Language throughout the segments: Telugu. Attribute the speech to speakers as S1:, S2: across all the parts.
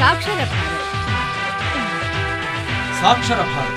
S1: సాక్షర భారత్
S2: సాక్షర భారత్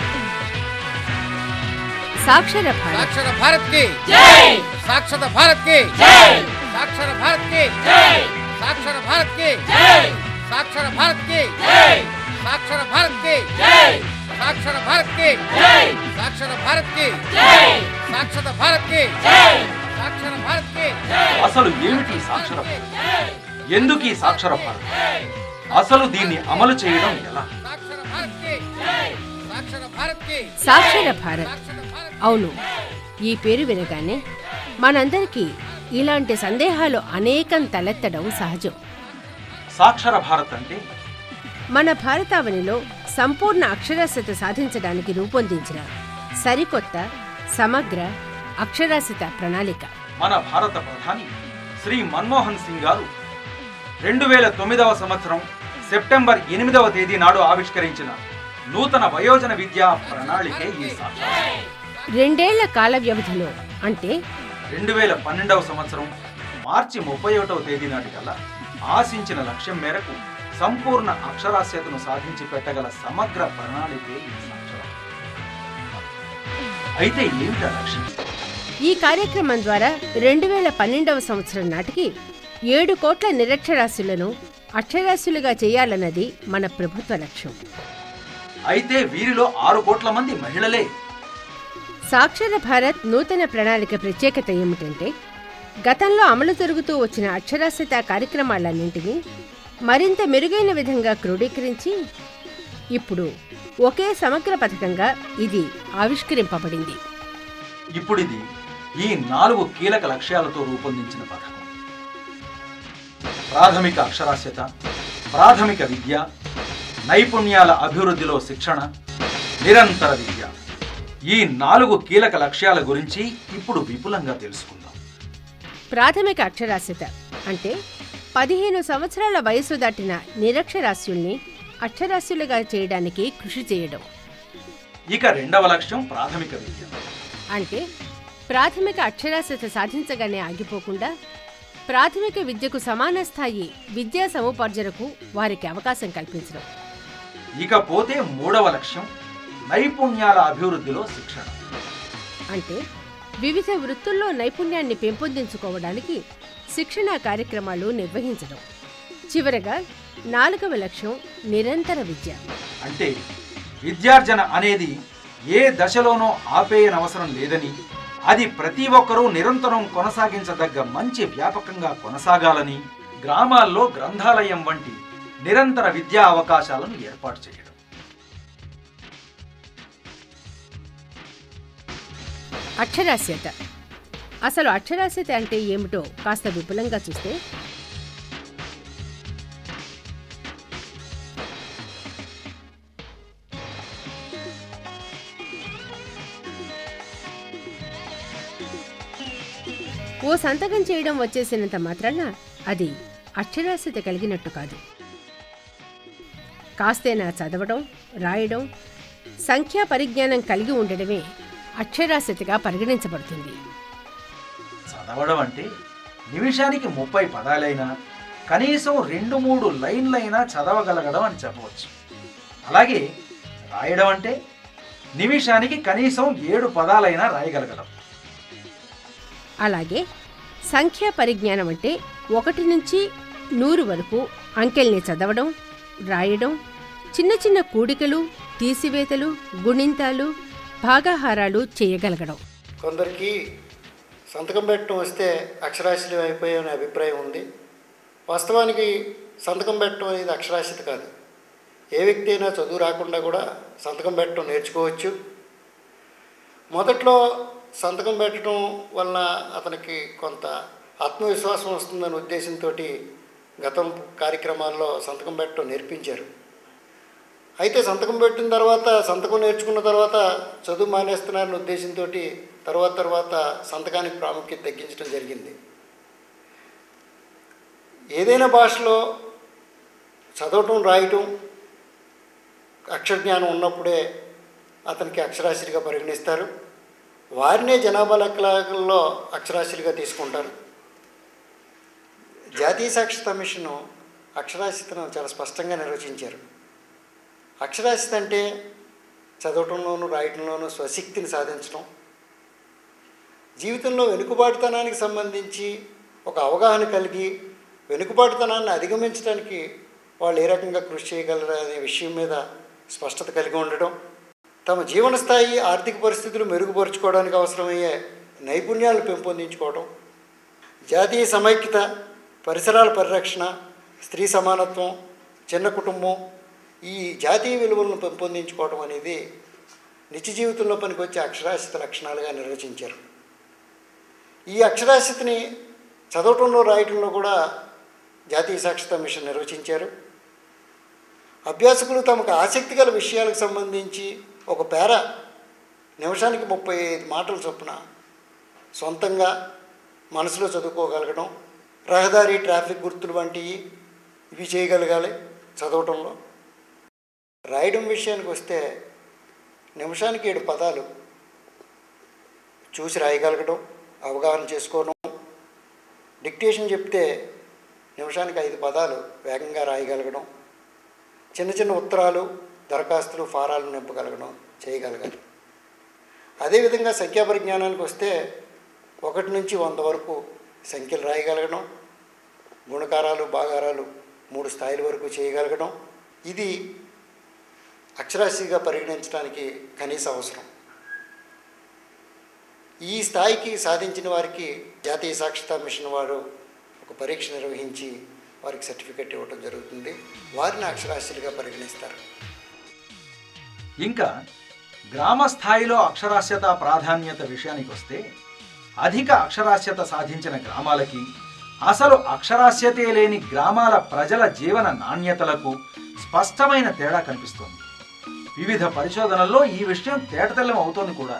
S1: సాక్షర భారత్
S3: సాక్షర భారత్ కి సాక్షర భారత్ కి సాక్షర భారత్ కి సాక్షర భారత్ కి సాక్షర భారత్ కి సాక్షర భారత్ కి సాక్షర భారత్ కి సాక్షర భారత్ కి సాక్షర భారత్ కి సాక్షర భారత్ కి
S2: అసలు ఏమిటి సాక్షర భారత్ ఎందుకు ఈ సాక్షర భారత్ అసలు దీన్ని అమలు చేయడం ఎలా
S3: సాక్షర భారత్ కి సాక్షర భారత్ కి
S1: సాక్షర భారత్
S3: సాక్షర భారత్
S1: అవును ఈ పేరు వినగానే మనందరికీ ఇలాంటి సందేహాలు అనేకం తలెత్తడం సహజం
S2: సాక్షర భారత్ అంటే
S1: మన భారతావనిలో సంపూర్ణ అక్షరాస్యత సాధించడానికి రూపొందించిన సరికొత్త సమగ్ర అక్షరాస్యత ప్రణాళిక
S2: మన భారత ప్రధాని శ్రీ మన్మోహన్ సింగ్ గారు రెండు వేల తొమ్మిదవ సంవత్సరం సెప్టెంబర్ ఎనిమిదవ తేదీ నాడు ఆవిష్కరించిన నూతన వయోజన విద్యా ప్రణాళికే ఈ సాక్షర
S1: రెండేళ్ల కాల వ్యవధిలో అంటే
S2: రెండు వేల పన్నెండవ సంవత్సరం మార్చి ముప్పై ఒకటవ తేదీ నాటికల్లా ఆశించిన లక్ష్యం మేరకు సంపూర్ణ అక్షరాస్యతను సాధించి పెట్టగల సమగ్ర ప్రణాళికే ఈ సాక్షర అయితే ఏమిటా లక్ష్యం
S1: ఈ కార్యక్రమం ద్వారా రెండు వేల పన్నెండవ సంవత్సరం నాటికి ఏడు కోట్ల నిరక్షరాస్యులను అక్షరాస్యులుగా చేయాలన్నది మన ప్రభుత్వ లక్ష్యం
S2: అయితే వీరిలో ఆరు కోట్ల మంది మహిళలే
S1: సాక్షర భారత్ నూతన ప్రణాళిక ప్రత్యేకత ఏమిటంటే గతంలో అమలు జరుగుతూ వచ్చిన అక్షరాస్యత కార్యక్రమాలన్నింటినీ మరింత మెరుగైన విధంగా క్రోడీకరించి ఇప్పుడు ఒకే సమగ్ర పథకంగా ఇది ఆవిష్కరింపబడింది
S2: ఇప్పుడిది ఈ నాలుగు కీలక లక్ష్యాలతో రూపొందించిన పథకం ప్రాథమిక అక్షరాస్యత ప్రాథమిక విద్య నైపుణ్యాల అభివృద్ధిలో శిక్షణ నిరంతర విద్య ఈ నాలుగు కీలక లక్ష్యాల గురించి ఇప్పుడు విపులంగా తెలుసుకుందాం
S1: ప్రాథమిక అక్షరాస్యత అంటే పదిహేను సంవత్సరాల వయసు దాటిన నిరక్షరాస్యుల్ని అక్షరాస్యులుగా చేయడానికి కృషి చేయడం
S2: ఇక రెండవ లక్ష్యం ప్రాథమిక విద్య
S1: అంటే ప్రాథమిక అక్షరాస్యత సాధించగానే ఆగిపోకుండా ప్రాథమిక విద్యకు సమాన స్థాయి విద్యా సముపార్జనకు వారికి అవకాశం కల్పించడం
S2: ఇకపోతే మూడవ లక్ష్యం నైపుణ్యాల అభివృద్ధిలో శిక్షణ
S1: అంటే వివిధ వృత్తుల్లో నైపుణ్యాన్ని పెంపొందించుకోవడానికి శిక్షణా కార్యక్రమాలు నిర్వహించడం చివరగా నాలుగవ లక్ష్యం నిరంతర విద్య
S2: అంటే విద్యార్జన అనేది ఏ దశలోనో ఆపేయనవసరం లేదని అది ప్రతి ఒక్కరూ నిరంతరం కొనసాగించదగ్గ మంచి వ్యాపకంగా కొనసాగాలని గ్రామాల్లో గ్రంథాలయం వంటి నిరంతర విద్యా అవకాశాలను ఏర్పాటు చేయడం
S1: అక్షరాస్యత అసలు అక్షరాస్యత అంటే ఏమిటో కాస్త విపులంగా చూస్తే ఓ సంతకం చేయడం వచ్చేసినంత మాత్రాన అది అక్షరాస్యత కలిగినట్టు కాదు కాస్తైనా చదవడం రాయడం సంఖ్యా పరిజ్ఞానం కలిగి ఉండడమే అక్షరాస్యతగా పరిగణించబడుతుంది
S2: చదవడం అంటే నిమిషానికి ముప్పై పదాలైనా కనీసం రెండు మూడు లైన్లైనా చదవగలగడం అని చెప్పవచ్చు అలాగే రాయడం అంటే నిమిషానికి కనీసం ఏడు పదాలైనా రాయగలగడం
S1: అలాగే సంఖ్యా పరిజ్ఞానం అంటే ఒకటి నుంచి నూరు వరకు అంకెల్ని చదవడం రాయడం చిన్న చిన్న కూడికలు తీసివేతలు గుణింతాలు భాగాహారాలు చేయగలగడం
S4: కొందరికి సంతకం పెట్టడం వస్తే అక్షరాస్యత అయిపోయాయనే అభిప్రాయం ఉంది వాస్తవానికి సంతకం పెట్టడం అనేది అక్షరాస్యత కాదు ఏ వ్యక్తి అయినా చదువు రాకుండా కూడా సంతకం పెట్టడం నేర్చుకోవచ్చు మొదట్లో సంతకం పెట్టడం వలన అతనికి కొంత ఆత్మవిశ్వాసం వస్తుందనే ఉద్దేశంతో గతం కార్యక్రమాల్లో సంతకం పెట్టడం నేర్పించారు అయితే సంతకం పెట్టిన తర్వాత సంతకం నేర్చుకున్న తర్వాత చదువు మానేస్తున్నారనే ఉద్దేశంతో తర్వాత తర్వాత సంతకానికి ప్రాముఖ్యత తగ్గించడం జరిగింది ఏదైనా భాషలో చదవటం రాయటం అక్షరజ్ఞానం ఉన్నప్పుడే అతనికి అక్షరాస్యుడిగా పరిగణిస్తారు వారినే జనాభా లెక్కలలో అక్షరాస్యులుగా తీసుకుంటారు జాతీయ సాక్షరతా మిషను అక్షరాస్యతను చాలా స్పష్టంగా నిర్వచించారు అక్షరాస్యత అంటే చదవటంలోనూ రాయటంలోనూ స్వశక్తిని సాధించడం జీవితంలో వెనుకబాటుతనానికి సంబంధించి ఒక అవగాహన కలిగి వెనుకబాటుతనాన్ని అధిగమించడానికి వాళ్ళు ఏ రకంగా కృషి చేయగలరు అనే విషయం మీద స్పష్టత కలిగి ఉండడం తమ జీవన స్థాయి ఆర్థిక పరిస్థితులు మెరుగుపరుచుకోవడానికి అవసరమయ్యే నైపుణ్యాలను పెంపొందించుకోవడం జాతీయ సమైక్యత పరిసరాల పరిరక్షణ స్త్రీ సమానత్వం చిన్న కుటుంబం ఈ జాతీయ విలువలను పెంపొందించుకోవడం అనేది నిత్య జీవితంలో పనికొచ్చే అక్షరాస్యత లక్షణాలుగా నిర్వచించారు ఈ అక్షరాస్యతని చదవటంలో రాయటంలో కూడా జాతీయ సాక్షరతా మిషన్ నిర్వచించారు అభ్యాసకులు తమకు ఆసక్తి గల విషయాలకు సంబంధించి ఒక పేర నిమిషానికి ముప్పై ఐదు మాటలు చొప్పున సొంతంగా మనసులో చదువుకోగలగడం రహదారి ట్రాఫిక్ గుర్తులు వంటివి ఇవి చేయగలగాలి చదవటంలో రాయడం విషయానికి వస్తే నిమిషానికి ఏడు పదాలు చూసి రాయగలగడం అవగాహన చేసుకోవడం డిక్టేషన్ చెప్తే నిమిషానికి ఐదు పదాలు వేగంగా రాయగలగడం చిన్న చిన్న ఉత్తరాలు దరఖాస్తులు ఫారాలు నింపగలగడం చేయగలగాలి అదేవిధంగా సంఖ్యా పరిజ్ఞానానికి వస్తే ఒకటి నుంచి వంద వరకు సంఖ్యలు రాయగలగడం గుణకారాలు భాగారాలు మూడు స్థాయిల వరకు చేయగలగడం ఇది అక్షరాస్యగా పరిగణించడానికి కనీస అవసరం ఈ స్థాయికి సాధించిన వారికి జాతీయ సాక్షరతా మిషన్ వారు ఒక పరీక్ష నిర్వహించి వారికి సర్టిఫికెట్ ఇవ్వడం జరుగుతుంది వారిని అక్షరాస్యులుగా పరిగణిస్తారు
S2: ఇంకా గ్రామ స్థాయిలో అక్షరాస్యత ప్రాధాన్యత విషయానికి వస్తే అధిక అక్షరాస్యత సాధించిన గ్రామాలకి అసలు అక్షరాస్యతే లేని గ్రామాల ప్రజల జీవన నాణ్యతలకు స్పష్టమైన తేడా కనిపిస్తోంది వివిధ పరిశోధనల్లో ఈ విషయం తేటతెల్లం అవుతోంది కూడా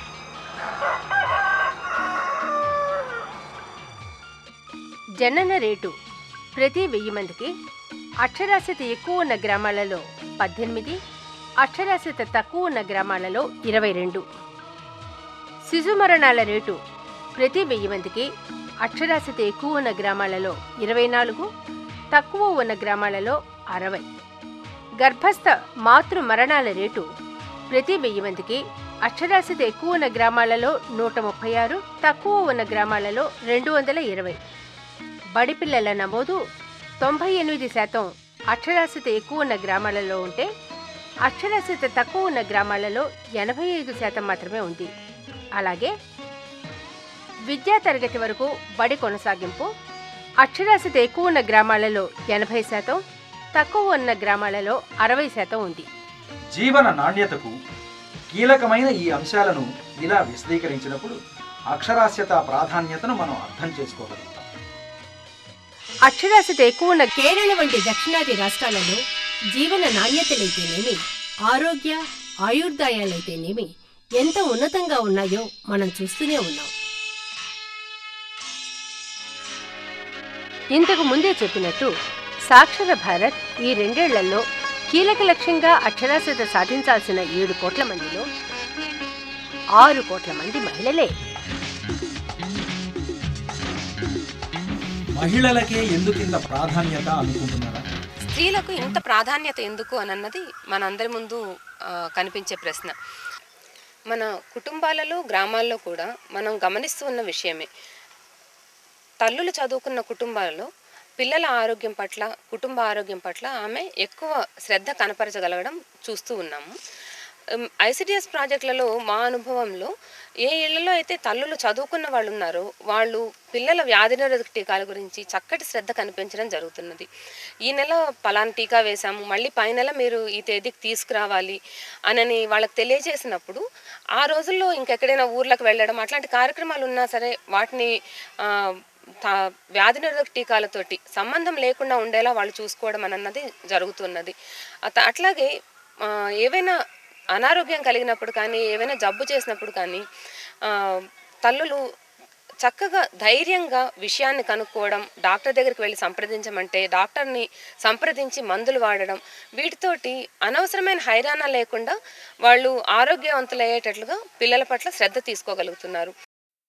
S1: జనన రేటు ప్రతి వెయ్యి మందికి అక్షరాస్యత ఎక్కువ ఉన్న గ్రామాలలో పద్దెనిమిది అక్షరాస్యత తక్కువ ఉన్న గ్రామాలలో ఇరవై రెండు శిశు మరణాల రేటు ప్రతి వెయ్యి మందికి అక్షరాస్యత ఎక్కువ ఉన్న గ్రామాలలో ఇరవై నాలుగు తక్కువ ఉన్న గ్రామాలలో అరవై గర్భస్థ మాతృ మరణాల రేటు ప్రతి వెయ్యి మందికి అక్షరాస్యత ఎక్కువ ఉన్న గ్రామాలలో నూట ముప్పై ఆరు తక్కువ ఉన్న గ్రామాలలో రెండు వందల ఇరవై బడిపిల్లల నమోదు తొంభై ఎనిమిది శాతం అక్షరాస్యత ఎక్కువ ఉన్న గ్రామాలలో ఉంటే అక్షరాస్యత తక్కువ ఉన్న గ్రామాలలో ఎనభై ఐదు శాతం మాత్రమే ఉంది అలాగే విద్యా తరగతి వరకు బడి కొనసాగింపు అక్షరాస్యత ఎక్కువ ఉన్న గ్రామాలలో ఎనభై శాతం తక్కువ ఉన్న గ్రామాలలో అరవై శాతం ఉంది
S2: జీవన నాణ్యతకు కీలకమైన ఈ అంశాలను ఇలా విశదీకరించినప్పుడు అక్షరాస్యత ప్రాధాన్యతను మనం అర్థం చేసుకోగలుగుతాం
S1: అక్షరాస్యత ఎక్కువ ఉన్న కేరళ వంటి దక్షిణాది రాష్ట్రాలలో జీవన నాణ్యతలైతేనేమి ఆరోగ్య ఆయుర్దాయాలైతేనేమి ఎంత ఉన్నతంగా ఉన్నాయో మనం చూస్తూనే ఉన్నాం ఇంతకు ముందే చెప్పినట్టు సాక్షర భారత్ ఈ రెండేళ్లలో కీలక లక్ష్యంగా అక్షరాస్యత సాధించాల్సిన ఏడు కోట్ల మందిలో ఆరు కోట్ల మంది మహిళలే
S2: మహిళలకే ఎందుకు ఇంత ప్రాధాన్యత అనుకుంటున్నారా
S5: స్త్రీలకు ఇంత ప్రాధాన్యత ఎందుకు అని అన్నది మనందరి ముందు ఆ, కనిపించే ప్రశ్న మన కుటుంబాలలో గ్రామాల్లో కూడా మనం గమనిస్తూ ఉన్న విషయమే తల్లులు చదువుకున్న కుటుంబాలలో పిల్లల ఆరోగ్యం పట్ల కుటుంబ ఆరోగ్యం పట్ల ఆమె ఎక్కువ శ్రద్ధ కనపరచగలగడం చూస్తూ ఉన్నాము ఐసిడిఎస్ ప్రాజెక్టులలో మా అనుభవంలో ఏ ఇళ్లలో అయితే తల్లులు చదువుకున్న వాళ్ళు ఉన్నారో వాళ్ళు పిల్లల వ్యాధి నిరోధక టీకాల గురించి చక్కటి శ్రద్ధ కనిపించడం జరుగుతున్నది ఈ నెల పలానా టీకా వేశాము మళ్ళీ పై నెల మీరు ఈ తేదీకి తీసుకురావాలి అనని వాళ్ళకి తెలియజేసినప్పుడు ఆ రోజుల్లో ఇంకెక్కడైనా ఊర్లకు వెళ్ళడం అట్లాంటి కార్యక్రమాలు ఉన్నా సరే వాటిని ఆ, తా- వ్యాధి నిరోధక టీకాలతోటి సంబంధం లేకుండా ఉండేలా వాళ్ళు చూసుకోవడం అన్నది జరుగుతున్నది అత- అట్లాగే ఆ, ఏవైనా అనారోగ్యం కలిగినప్పుడు కానీ ఏవైనా జబ్బు చేసినప్పుడు కానీ ఆ, తల్లులు చక్కగా ధైర్యంగా విషయాన్ని కనుక్కోవడం డాక్టర్ దగ్గరికి వెళ్ళి సంప్రదించమంటే డాక్టర్ని సంప్రదించి మందులు వాడడం వీటితోటి అనవసరమైన హైరాణ లేకుండా వాళ్ళు ఆరోగ్యవంతులయ్యేటట్లుగా పిల్లల పట్ల శ్రద్ధ తీసుకోగలుగుతున్నారు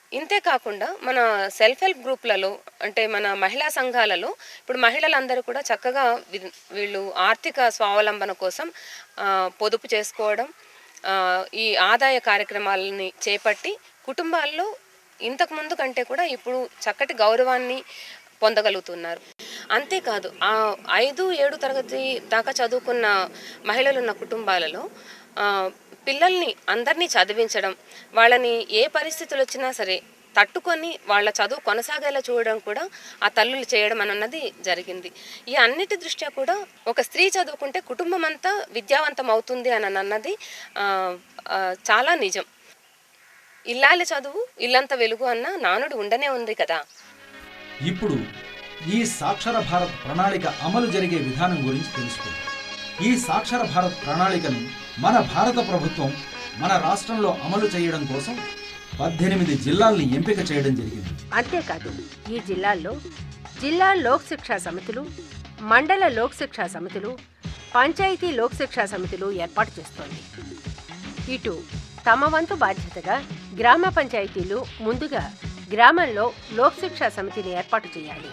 S5: ఇంతే కాకుండా మన సెల్ఫ్ హెల్ప్ గ్రూప్లలో అంటే మన మహిళా సంఘాలలో ఇప్పుడు మహిళలందరూ కూడా చక్కగా వి- వీళ్ళు ఆర్థిక స్వావలంబన కోసం ఆ, పొదుపు చేసుకోవడం ఆ, ఈ ఆదాయ కార్యక్రమాలని చేపట్టి కుటుంబాల్లో ఇంతకు ముందు కంటే కూడా ఇప్పుడు చక్కటి గౌరవాన్ని పొందగలుగుతున్నారు అంతేకాదు ఆ ఐదు ఏడు తరగతి దాకా చదువుకున్న మహిళలు ఉన్న కుటుంబాలలో ఆ, పిల్లల్ని అందరినీ చదివించడం వాళ్ళని ఏ పరిస్థితులు వచ్చినా సరే తట్టుకొని వాళ్ళ చదువు కొనసాగేలా చూడడం కూడా ఆ తల్లులు చేయడం అన్నది జరిగింది ఈ అన్నిటి దృష్ట్యా కూడా ఒక స్త్రీ చదువుకుంటే కుటుంబం అంతా విద్యావంతం అవుతుంది అని అన్నది ఆ, ఆ, చాలా నిజం ఇల్లాలి చదువు ఇల్లంత వెలుగు అన్న నానుడు ఉండనే ఉంది కదా
S2: ఇప్పుడు ఈ సాక్షర భారత్ ప్రణాళిక అమలు జరిగే విధానం గురించి తెలుసుకుందాం ఈ సాక్షర భారత్ ప్రణాళికను మన భారత ప్రభుత్వం మన రాష్ట్రంలో అమలు చేయడం కోసం పద్దెనిమిది జిల్లాల్ని ఎంపిక చేయడం జరిగింది
S1: అంతేకాదు ఈ జిల్లాల్లో జిల్లా లోక్ శిక్షా సమితులు మండల లోక్ శిక్షా సమితులు పంచాయతీ లోక్ శిక్షా సమితులు ఏర్పాటు చేస్తోంది ఇటు తమ వంతు బాధ్యతగా గ్రామ పంచాయతీలు ముందుగా గ్రామంలో లోక్ శిక్షా సమితిని ఏర్పాటు చేయాలి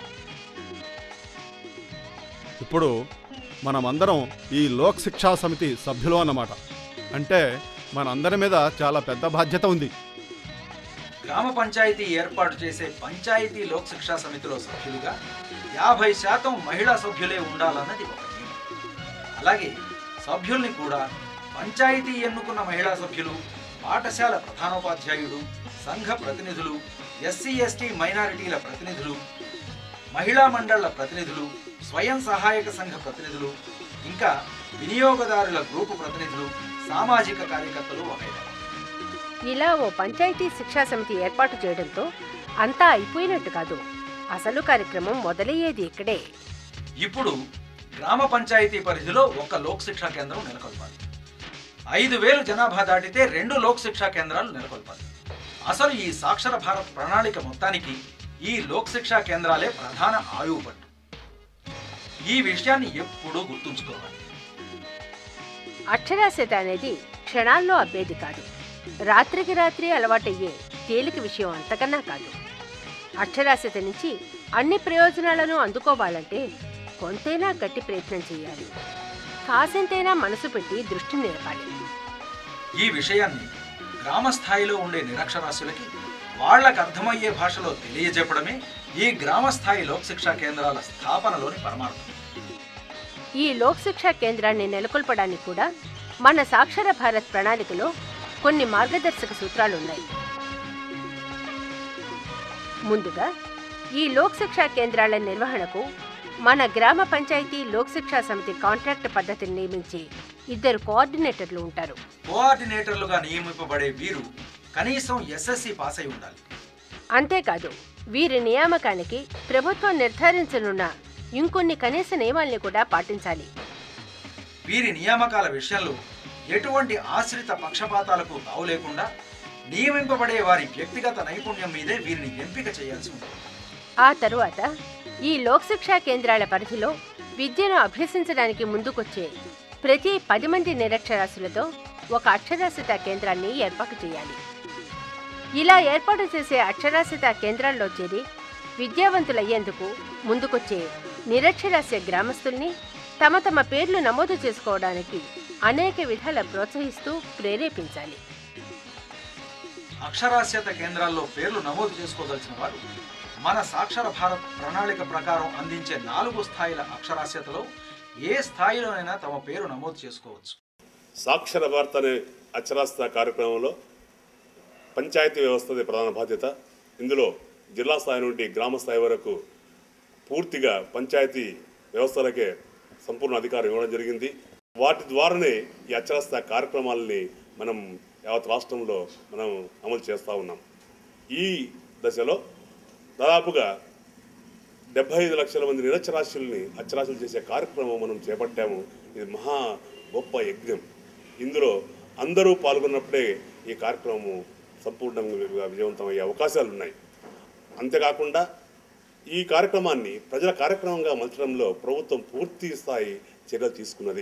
S6: ఇప్పుడు మనమందరం ఈ లోక్ శిక్షా సమితి సభ్యులు అన్నమాట అంటే మనందరి మీద చాలా పెద్ద బాధ్యత ఉంది
S2: గ్రామ పంచాయతీ ఏర్పాటు చేసే పంచాయతీ లోక్ శిక్షా సమితిలో సభ్యులుగా యాభై శాతం మహిళా సభ్యులే ఉండాలన్నది ఒక నియమం అలాగే సభ్యుల్ని కూడా పంచాయతీ ఎన్నుకున్న మహిళా సభ్యులు పాఠశాల ప్రధానోపాధ్యాయుడు సంఘ ప్రతినిధులు ఎస్సీ ఎస్టీ మైనారిటీల ప్రతినిధులు మహిళా మండళ్ల ప్రతినిధులు స్వయం సహాయక సంఘ ప్రతినిధులు ఇంకా వినియోగదారుల గ్రూపు ప్రతినిధులు సామాజిక కార్యకర్తలు వగైరా
S1: ఇలా ఓ పంచాయతీ శిక్షా సమితి ఏర్పాటు చేయడంతో అంతా అయిపోయినట్టు కాదు అసలు కార్యక్రమం మొదలయ్యేది ఇక్కడే
S2: ఇప్పుడు గ్రామ పంచాయతీ పరిధిలో ఒక లోక్ శిక్షా కేంద్రం నెలకొల్పాలి ఐదు వేలు జనాభా దాటితే రెండు లోక్ శిక్షా కేంద్రాలు నెలకొల్పాలి అసలు ఈ సాక్షర భారత్ ప్రణాళిక మొత్తానికి ఈ లోక్ శిక్షా కేంద్రాలే ప్రధాన ఆయువు పట్టు ఈ విషయాన్ని ఎప్పుడూ గుర్తుంచుకోవాలి
S1: అక్షరాస్యత అనేది క్షణాల్లో అబ్బేది కాదు రాత్రికి రాత్రి అలవాటయ్యే తేలిక విషయం అంతకన్నా కాదు అక్షరాస్యత నుంచి అన్ని ప్రయోజనాలను అందుకోవాలంటే కొంతైనా గట్టి ప్రయత్నం చేయాలి కాసింతైనా మనసు పెట్టి దృష్టి నిలపాలి
S2: ఈ విషయాన్ని గ్రామ స్థాయిలో ఉండే నిరక్షరాస్యులకి వాళ్ళకు అర్థమయ్యే భాషలో తెలియజెప్పడమే ఈ గ్రామ స్థాయి లోక్ శిక్షా కేంద్రాల స్థాపనలోని పరమార్థం
S1: ఈ లోక్ శిక్షా కేంద్రాన్ని నెలకొల్పడానికి కూడా మన సాక్షర భారత్ ప్రణాళికలో కొన్ని మార్గదర్శక సూత్రాలున్నాయి ముందుగా ఈ లోక్ శిక్షా కేంద్రాల నిర్వహణకు మన గ్రామ పంచాయతీ లోక్ శిక్షా సమితి కాంట్రాక్ట్ పద్ధతిని నియమించి ఇద్దరు కోఆర్డినేటర్లు ఉంటారు
S2: కోఆర్డినేటర్లుగా నియమింపబడే వీరు కనీసం ఎస్ఎస్సి పాస్ అయి ఉండాలి
S1: అంతేకాదు వీరి నియామకానికి ప్రభుత్వం నిర్ధారించనున్న ఇంకొన్ని కనీస నియమాల్ని కూడా పాటించాలి
S2: వీరి నియామకాల విషయంలో ఎటువంటి ఆశ్రిత పక్షపాతాలకు తావు లేకుండా నియమింపబడే వారి వ్యక్తిగత నైపుణ్యం మీదే వీరిని ఎంపిక చేయాల్సి ఉంటుంది
S1: ఆ తరువాత ఈ లోక్ శిక్షా కేంద్రాల పరిధిలో విద్యను అభ్యసించడానికి ముందుకొచ్చే ప్రతి పది మంది నిరక్షరాస్యులతో ఒక అక్షరాస్యత కేంద్రాన్ని ఏర్పాటు చేయాలి ఇలా ఏర్పాటు చేసే అక్షరాస్యత కేంద్రాల్లో చేరి విద్యావంతులయ్యేందుకు ముందుకొచ్చే నిరక్షరాస్య గ్రామస్తుల్ని తమ తమ పేర్లు నమోదు చేసుకోవడానికి అనేక విధాల ప్రోత్సహిస్తూ ప్రేరేపించాలి
S2: అక్షరాస్యత కేంద్రాల్లో పేర్లు నమోదు చేసుకోదలిచిన వారు మన సాక్షర భారత్ ప్రణాళిక ప్రకారం అందించే నాలుగు స్థాయిల అక్షరాస్యతలో ఏ స్థాయిలోనైనా తమ పేరు నమోదు చేసుకోవచ్చు
S7: సాక్షర భారత్ అనే అక్షరాస్యత కార్యక్రమంలో పంచాయతీ వ్యవస్థది ప్రధాన బాధ్యత ఇందులో జిల్లా స్థాయి నుండి గ్రామ స్థాయి వరకు పూర్తిగా పంచాయతీ వ్యవస్థలకే సంపూర్ణ అధికారం ఇవ్వడం జరిగింది వాటి ద్వారానే ఈ అక్షరాస్యత కార్యక్రమాలని మనం యావత్ రాష్ట్రంలో మనం అమలు చేస్తూ ఉన్నాం ఈ దశలో దాదాపుగా డెబ్బై ఐదు లక్షల మంది నిరక్షరాస్యుల్ని అక్షరాస్యులు చేసే కార్యక్రమం మనం చేపట్టాము ఇది మహా గొప్ప యజ్ఞం ఇందులో అందరూ పాల్గొన్నప్పుడే ఈ కార్యక్రమం సంపూర్ణంగా విజయవంతమయ్యే అవకాశాలు ఉన్నాయి అంతేకాకుండా ఈ కార్యక్రమాన్ని ప్రజల కార్యక్రమంగా మలచడంలో ప్రభుత్వం పూర్తి స్థాయి చర్యలు తీసుకున్నది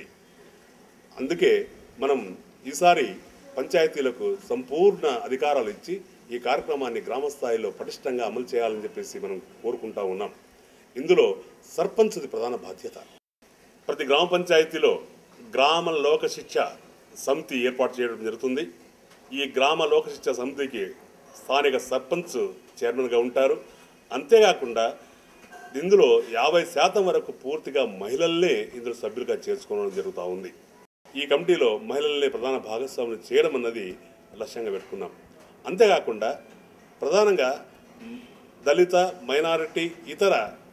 S7: అందుకే మనం ఈసారి పంచాయతీలకు సంపూర్ణ అధికారాలు ఇచ్చి ఈ కార్యక్రమాన్ని గ్రామ స్థాయిలో పటిష్టంగా అమలు చేయాలని చెప్పేసి మనం కోరుకుంటా ఉన్నాం ఇందులో సర్పంచ్ది ప్రధాన బాధ్యత ప్రతి గ్రామ పంచాయతీలో గ్రామ లోక శిక్ష సమితి ఏర్పాటు చేయడం జరుగుతుంది ఈ గ్రామ లోక శిక్ష సమితికి స్థానిక సర్పంచ్ చైర్మన్గా ఉంటారు అంతేకాకుండా ఇందులో యాభై శాతం వరకు పూర్తిగా మహిళల్నే ఇందులో సభ్యులుగా చేర్చుకోవడం జరుగుతూ ఉంది ఈ కమిటీలో మహిళల్ని ప్రధాన భాగస్వాములు చేయడం అన్నది లక్ష్యంగా పెట్టుకున్నాం అంతేకాకుండా ప్రధానంగా మ్, దళిత మైనారిటీ ఇతర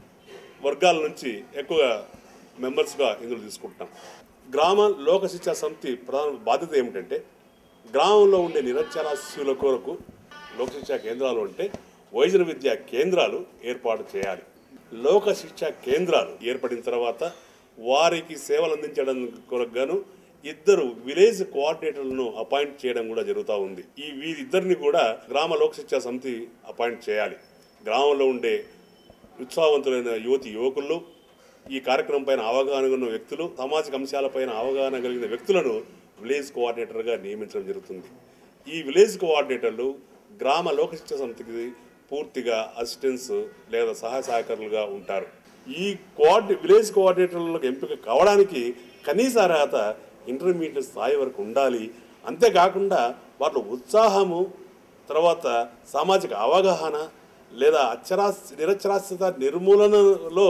S7: వర్గాల నుంచి ఎక్కువగా మెంబర్స్గా ఇందులో తీసుకుంటున్నాం గ్రామ లోక శిక్షా సమితి ప్రధాన బాధ్యత ఏమిటంటే గ్రామంలో ఉండే నిరక్షరాస్యుల కొరకు లోక శిక్షా కేంద్రాలు అంటే వైద్య విద్యా కేంద్రాలు ఏర్పాటు చేయాలి లోక శిక్షా కేంద్రాలు ఏర్పడిన తర్వాత వారికి సేవలు అందించడం కొరకు గాను ఇద్దరు విలేజ్ కోఆర్డినేటర్లను అపాయింట్ చేయడం కూడా జరుగుతూ ఉంది ఈ వీరిద్దరిని కూడా గ్రామ లోక శిక్షా సమితి అపాయింట్ చేయాలి గ్రామంలో ఉండే ఉత్సాహవంతులైన యువతి యువకులు ఈ కార్యక్రమం పైన అవగాహన ఉన్న వ్యక్తులు సామాజిక అంశాలపైన అవగాహన కలిగిన వ్యక్తులను విలేజ్ కోఆర్డినేటర్గా నియమించడం జరుగుతుంది ఈ విలేజ్ కోఆర్డినేటర్లు గ్రామ లోకశిక్ష సమితికి పూర్తిగా అసిస్టెన్స్ లేదా సహాయ సహకారులుగా ఉంటారు ఈ కోఆర్డి విలేజ్ కోఆర్డినేటర్లకు ఎంపిక కావడానికి కనీస అర్హత ఇంటర్మీడియట్ స్థాయి వరకు ఉండాలి అంతేకాకుండా వాళ్ళ ఉత్సాహము తర్వాత సామాజిక అవగాహన లేదా అక్షరాస్ నిరక్షరాస్యత నిర్మూలనలో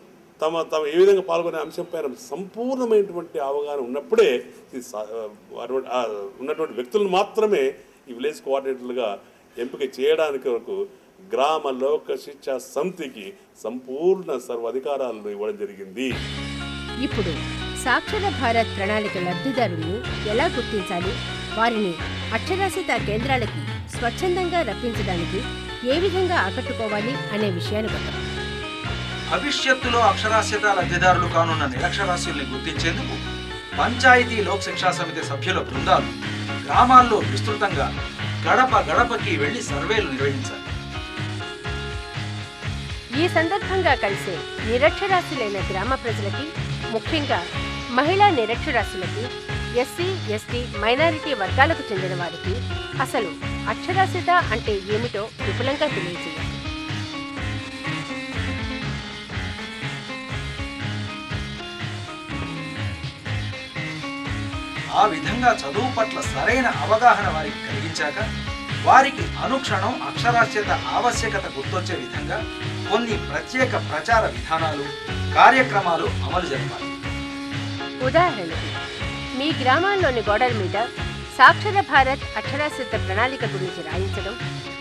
S7: తమ తమ ఏ విధంగా పాల్గొనే అంశంపైన సంపూర్ణమైనటువంటి అవగాహన ఉన్నప్పుడే ఈ సా- అటువంటి- ఆ ఉన్నటువంటి వ్యక్తులను మాత్రమే ఈ విలేజ్ కోఆర్డినేటర్లుగా ఎంపిక చేయడానికి వరకు గ్రామ లోక శిక్షా సమితికి సంపూర్ణ సర్వ అధికారాలను ఇవ్వడం జరిగింది
S1: ఇప్పుడు సాక్షర భారత్ ప్రణాళిక లబ్ధిదారులను ఎలా గుర్తించాలి వారిని అక్షరాస్యత కేంద్రాలకి స్వచ్ఛందంగా రప్పించడానికి ఏ విధంగా ఆకట్టుకోవాలి అనే విషయాన్ని కొద్దాం
S2: భవిష్యత్తులో అక్షరాస్యత లబ్ధిదారులు కానున్న నిరక్షరాస్యుల్ని గుర్తించేందుకు పంచాయతీ లోక్ శిక్షా సమితి సభ్యుల బృందాలు గ్రామాల్లో విస్తృతంగా గడప గడపకి వెళ్లి సర్వేలు నిర్వహించాలి
S1: ఈ సందర్భంగా కలిసే నిరక్షరాస్యులైన గ్రామ ప్రజలకి ముఖ్యంగా మహిళా నిరక్షరాస్యులకి ఎస్సీ ఎస్టీ మైనారిటీ వర్గాలకు చెందిన వారికి అసలు అక్షరాస్యత అంటే ఏమిటో విపులంగా తెలియజేయాలి
S2: ఆ విధంగా చదువు పట్ల సరైన అవగాహన వారికి కలిగించాక వారికి అనుక్షణం అక్షరాస్యత ఆవశ్యకత గుర్తొచ్చే విధంగా కొన్ని ప్రత్యేక ప్రచార విధానాలు కార్యక్రమాలు అమలు జరపాలి
S1: ఉదాహరణకి మీ గ్రామాల్లోని గోడల మీద సాక్షర భారత్ అక్షరాస్యత ప్రణాళిక గురించి రాయించడం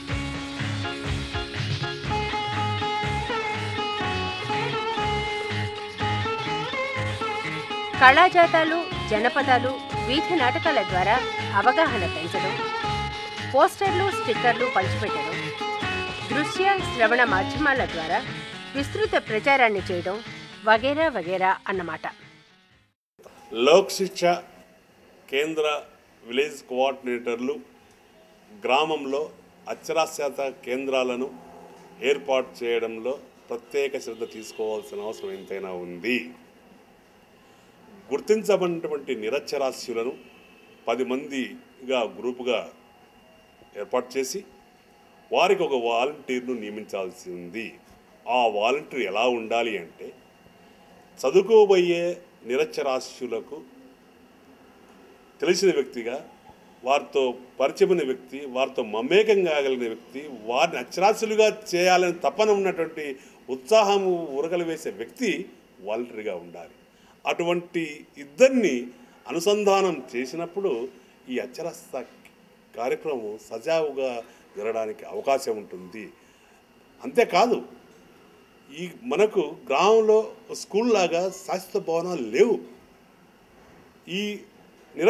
S1: కళాజాతాలు జనపదాలు వీధి నాటకాల ద్వారా అవగాహన పెంచడం పోస్టర్లు స్టిక్కర్లు పంచిపెట్టడం దృశ్య శ్రవణ మాధ్యమాల ద్వారా విస్తృత ప్రచారాన్ని చేయడం వగేరా వగేరా అన్నమాట
S7: లోక్ శిక్ష కేంద్ర విలేజ్ కోఆర్డినేటర్లు గ్రామంలో అక్షరాస్యత కేంద్రాలను ఏర్పాటు చేయడంలో ప్రత్యేక శ్రద్ధ తీసుకోవాల్సిన అవసరం ఎంతైనా ఉంది గుర్తించబడినటువంటి నిరక్షరాస్యులను పది మందిగా గ్రూపుగా ఏర్పాటు చేసి వారికి ఒక వాలంటీర్ను నియమించాల్సి ఉంది ఆ వాలంటీర్ ఎలా ఉండాలి అంటే చదువుకోబోయే నిరక్షరాస్యులకు తెలిసిన వ్యక్తిగా వారితో పరిచయమైన వ్యక్తి వారితో మమేకం కాగలిగిన వ్యక్తి వారిని అక్షరాస్యులుగా చేయాలని తపన ఉన్నటువంటి ఉత్సాహము ఉరకలు వేసే వ్యక్తి వాలంటరీగా ఉండాలి అటువంటి ఇద్దరిని అనుసంధానం చేసినప్పుడు ఈ అక్షరాస్యత కార్యక్రమం సజావుగా జరగడానికి అవకాశం ఉంటుంది అంతేకాదు ఈ మనకు గ్రామంలో స్కూల్ లాగా శాశ్వత భవనాలు లేవు ఈ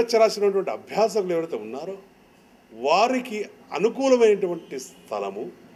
S7: నిరక్షరాసినటువంటి అభ్యాసకులు ఎవరైతే ఉన్నారో వారికి అనుకూలమైనటువంటి స్థలము